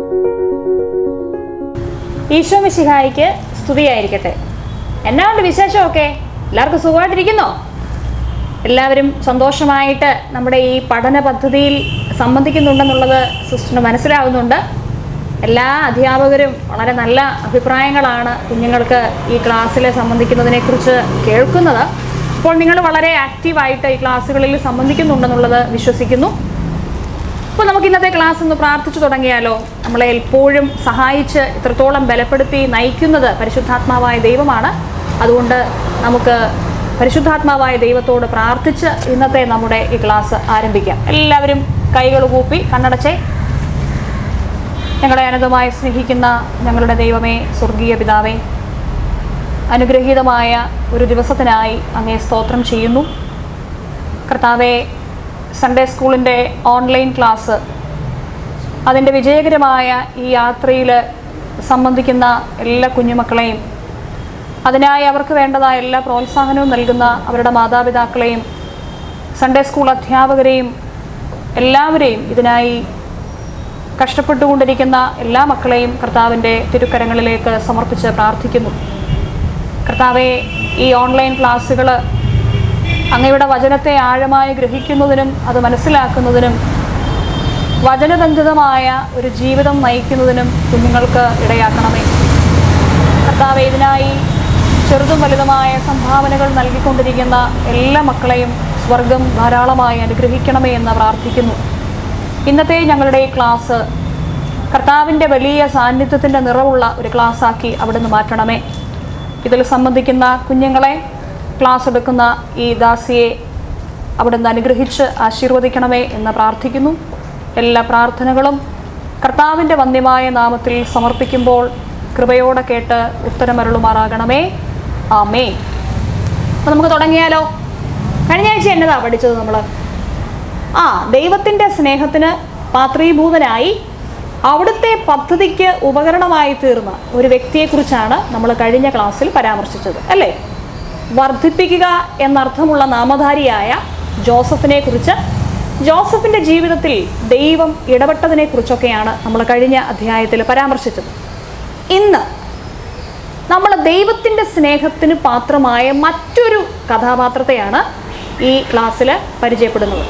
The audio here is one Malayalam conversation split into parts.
ഈശോ മിശിഹായിക്ക് സ്തുതിയായിരിക്കട്ടെ എന്നാ ഉണ്ട് വിശേഷമൊക്കെ എല്ലാവർക്കും സുഖമായിട്ടിരിക്കുന്നോ എല്ലാവരും സന്തോഷമായിട്ട് നമ്മുടെ ഈ പഠന പദ്ധതിയിൽ സംബന്ധിക്കുന്നുണ്ടെന്നുള്ളത് സിസ്റ്ററിന് മനസ്സിലാവുന്നുണ്ട് എല്ലാ അധ്യാപകരും വളരെ നല്ല അഭിപ്രായങ്ങളാണ് കുഞ്ഞുങ്ങൾക്ക് ഈ ക്ലാസ്സിൽ സംബന്ധിക്കുന്നതിനെക്കുറിച്ച് കേൾക്കുന്നത് അപ്പോൾ നിങ്ങൾ വളരെ ആക്റ്റീവായിട്ട് ഈ ക്ലാസ്സുകളിൽ സംബന്ധിക്കുന്നുണ്ടെന്നുള്ളത് വിശ്വസിക്കുന്നു അപ്പോൾ നമുക്ക് ഇന്നത്തെ ക്ലാസ് ഒന്ന് പ്രാർത്ഥിച്ചു തുടങ്ങിയാലോ നമ്മളെ എപ്പോഴും സഹായിച്ച് ഇത്രത്തോളം ബലപ്പെടുത്തി നയിക്കുന്നത് പരിശുദ്ധാത്മാവായ ദൈവമാണ് അതുകൊണ്ട് നമുക്ക് പരിശുദ്ധാത്മാവായ ദൈവത്തോട് പ്രാർത്ഥിച്ച് ഇന്നത്തെ നമ്മുടെ ഈ ക്ലാസ് ആരംഭിക്കാം എല്ലാവരും കൈകൾ കൂപ്പി കണ്ണടച്ചേ ഞങ്ങളെ അനന്തമായി സ്നേഹിക്കുന്ന ഞങ്ങളുടെ ദൈവമേ സ്വർഗീയ പിതാവേ അനുഗ്രഹീതമായ ഒരു ദിവസത്തിനായി അങ്ങേ സ്തോത്രം ചെയ്യുന്നു കർത്താവെ സൺഡേ സ്കൂളിൻ്റെ ഓൺലൈൻ ക്ലാസ് അതിൻ്റെ വിജയകരമായ ഈ യാത്രയിൽ സംബന്ധിക്കുന്ന എല്ലാ കുഞ്ഞുമക്കളെയും അതിനായി അവർക്ക് വേണ്ടതായ എല്ലാ പ്രോത്സാഹനവും നൽകുന്ന അവരുടെ മാതാപിതാക്കളെയും സൺഡേ സ്കൂൾ അധ്യാപകരെയും എല്ലാവരെയും ഇതിനായി കഷ്ടപ്പെട്ടുകൊണ്ടിരിക്കുന്ന എല്ലാ മക്കളെയും കർത്താവിൻ്റെ തിരുക്കരങ്ങളിലേക്ക് സമർപ്പിച്ച് പ്രാർത്ഥിക്കുന്നു കർത്താവെ ഈ ഓൺലൈൻ ക്ലാസ്സുകൾ അങ്ങയുടെ വചനത്തെ ആഴമായി ഗ്രഹിക്കുന്നതിനും അത് മനസ്സിലാക്കുന്നതിനും വചനബന്ധിതമായ ഒരു ജീവിതം നയിക്കുന്നതിനും കുഞ്ഞുങ്ങൾക്ക് ഇടയാക്കണമേ കർത്താവ് ഇതിനായി ചെറുതും വലുതുമായ സംഭാവനകൾ നൽകിക്കൊണ്ടിരിക്കുന്ന എല്ലാ മക്കളെയും സ്വർഗം ധാരാളമായി അനുഗ്രഹിക്കണമേ എന്ന് പ്രാർത്ഥിക്കുന്നു ഇന്നത്തെ ഞങ്ങളുടെ ഈ ക്ലാസ് കർത്താവിൻ്റെ വലിയ സാന്നിധ്യത്തിൻ്റെ നിറവുള്ള ഒരു ക്ലാസ്സാക്കി അവിടുന്ന് മാറ്റണമേ ഇതിൽ സംബന്ധിക്കുന്ന കുഞ്ഞുങ്ങളെ ക്ലാസ് എടുക്കുന്ന ഈ ദാസിയെ അവിടുന്ന് അനുഗ്രഹിച്ച് ആശീർവദിക്കണമേ എന്ന് പ്രാർത്ഥിക്കുന്നു എല്ലാ പ്രാർത്ഥനകളും കർത്താവിൻ്റെ വന്യമായ നാമത്തിൽ സമർപ്പിക്കുമ്പോൾ കൃപയോടെ കേട്ട് ഉത്തരമരുളുമാറാകണമേ ആമേ അപ്പോൾ നമുക്ക് തുടങ്ങിയാലോ കഴിഞ്ഞ ആഴ്ച എന്നതാ പഠിച്ചത് നമ്മൾ ആ ദൈവത്തിൻ്റെ സ്നേഹത്തിന് പാത്രീഭൂതനായി അവിടുത്തെ പദ്ധതിക്ക് ഉപകരണമായി തീർന്ന ഒരു വ്യക്തിയെക്കുറിച്ചാണ് നമ്മൾ കഴിഞ്ഞ ക്ലാസ്സിൽ പരാമർശിച്ചത് അല്ലേ വർദ്ധിപ്പിക്കുക എന്നർത്ഥമുള്ള നാമധാരിയായ ജോസഫിനെ കുറിച്ച് ജോസഫിൻ്റെ ജീവിതത്തിൽ ദൈവം ഇടപെട്ടതിനെ കുറിച്ചൊക്കെയാണ് നമ്മൾ കഴിഞ്ഞ അധ്യായത്തിൽ പരാമർശിച്ചത് ഇന്ന് നമ്മൾ ദൈവത്തിൻ്റെ സ്നേഹത്തിന് പാത്രമായ മറ്റൊരു കഥാപാത്രത്തെയാണ് ഈ ക്ലാസ്സിൽ പരിചയപ്പെടുന്നത്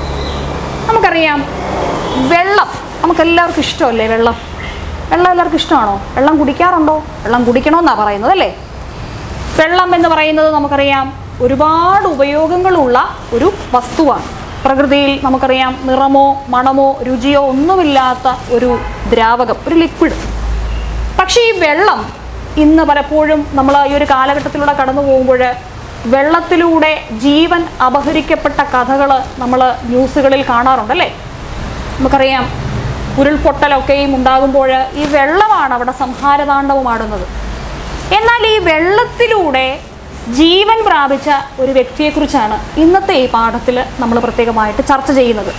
നമുക്കറിയാം വെള്ളം നമുക്കെല്ലാവർക്കും ഇഷ്ടമല്ലേ വെള്ളം വെള്ളം എല്ലാവർക്കും ഇഷ്ടമാണോ വെള്ളം കുടിക്കാറുണ്ടോ വെള്ളം കുടിക്കണമെന്നാണ് പറയുന്നത് അല്ലേ വെള്ളം എന്ന് പറയുന്നത് നമുക്കറിയാം ഒരുപാട് ഉപയോഗങ്ങളുള്ള ഒരു വസ്തുവാണ് പ്രകൃതിയിൽ നമുക്കറിയാം നിറമോ മണമോ രുചിയോ ഒന്നുമില്ലാത്ത ഒരു ദ്രാവകം ഒരു ലിക്വിഡ് പക്ഷേ ഈ വെള്ളം ഇന്ന് പലപ്പോഴും നമ്മൾ ഈ ഒരു കാലഘട്ടത്തിലൂടെ കടന്നു പോകുമ്പോൾ വെള്ളത്തിലൂടെ ജീവൻ അപഹരിക്കപ്പെട്ട കഥകൾ നമ്മൾ ന്യൂസുകളിൽ കാണാറുണ്ടല്ലേ നമുക്കറിയാം ഉരുൾപൊട്ടലൊക്കെയും ഉണ്ടാകുമ്പോൾ ഈ വെള്ളമാണ് അവിടെ സംഹാരതാണ്ഡവമാടുന്നത് എന്നാൽ ഈ വെള്ളത്തിലൂടെ ജീവൻ പ്രാപിച്ച ഒരു വ്യക്തിയെക്കുറിച്ചാണ് ഇന്നത്തെ ഈ പാഠത്തിൽ നമ്മൾ പ്രത്യേകമായിട്ട് ചർച്ച ചെയ്യുന്നത്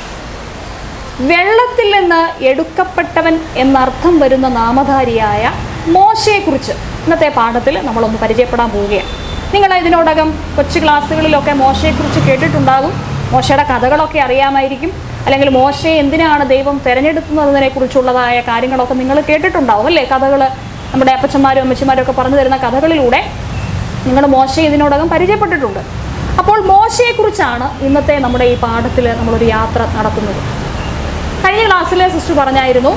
വെള്ളത്തിൽ നിന്ന് എടുക്കപ്പെട്ടവൻ എന്നർത്ഥം വരുന്ന നാമധാരിയായ മോശയെക്കുറിച്ച് ഇന്നത്തെ പാഠത്തിൽ നമ്മളൊന്ന് പരിചയപ്പെടാൻ പോവുകയാണ് നിങ്ങൾ ഇതിനോടകം കൊച്ചു ക്ലാസ്സുകളിലൊക്കെ മോശയെക്കുറിച്ച് കേട്ടിട്ടുണ്ടാകും മോശയുടെ കഥകളൊക്കെ അറിയാമായിരിക്കും അല്ലെങ്കിൽ മോശയെ എന്തിനാണ് ദൈവം തിരഞ്ഞെടുക്കുന്നതിനെ കുറിച്ചുള്ളതായ കാര്യങ്ങളൊക്കെ നിങ്ങൾ കേട്ടിട്ടുണ്ടാവും അല്ലേ കഥകൾ നമ്മുടെ അപ്പച്ചന്മാരും അമ്മച്ചിമാരും ഒക്കെ പറഞ്ഞു തരുന്ന കഥകളിലൂടെ നിങ്ങൾ മോശയെ ഇതിനോടകം പരിചയപ്പെട്ടിട്ടുണ്ട് അപ്പോൾ മോശയെക്കുറിച്ചാണ് ഇന്നത്തെ നമ്മുടെ ഈ പാഠത്തിൽ നമ്മളൊരു യാത്ര നടത്തുന്നത് കഴിഞ്ഞ ക്ലാസ്സിലെ സിസ്റ്റർ പറഞ്ഞായിരുന്നു